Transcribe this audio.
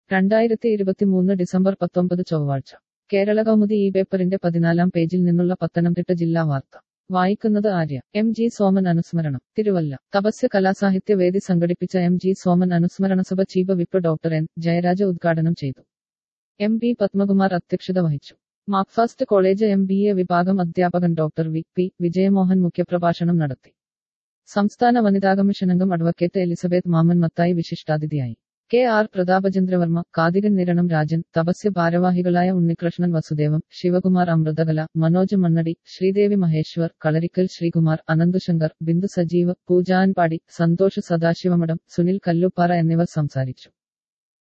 രണ്ടായിരത്തി ഇരുപത്തിമൂന്ന് ഡിസംബർ പത്തൊമ്പത് ചൊവ്വാഴ്ച കേരള കൗമുദി ഈ പേപ്പറിന്റെ പതിനാലാം പേജിൽ നിന്നുള്ള പത്തനംതിട്ട ജില്ലാ വാർത്ത വായിക്കുന്നത് ആര്യ എം ജി സോമൻ അനുസ്മരണം തിരുവല്ല തപസ്യ കലാസാഹിത്യ വേദി സംഘടിപ്പിച്ച എം ജി സോമൻ അനുസ്മരണ സഭ chief whip doctor N Jayaraj ഉദ്ഘാടനം ചെയ്തു എം പി പത്മകുമാർ അധ്യക്ഷത വഹിച്ചു Macfast college M B A വിഭാഗം അധ്യാപകൻ ഡോക്ടർ വി പി വിജയമോഹൻ മുഖ്യപ്രഭാഷണം നടത്തി സംസ്ഥാന വനിതാ കമ്മീഷനംഗം അഡ്വക്കേറ്റ് എലിസബത്ത് മാമൻ മത്തായി വിശിഷ്ടാതിഥിയായി കെ ആർ പ്രതാപചന്ദ്രവർമ്മ കാതികൻ നിരണം രാജൻ തപസ്യ ഭാരവാഹികളായ ഉണ്ണികൃഷ്ണൻ വസുദേവം ശിവകുമാർ അമൃതകല മനോജ് മണ്ണടി ശ്രീദേവി മഹേശ്വർ കളരിക്കൽ ശ്രീകുമാർ അനന്തുശങ്കർ ബിന്ദു സജീവ് പൂജാൻപാടി സന്തോഷ് സദാശിവമഠം സുനിൽ കല്ലുപ്പാറ എന്നിവർ സംസാരിച്ചു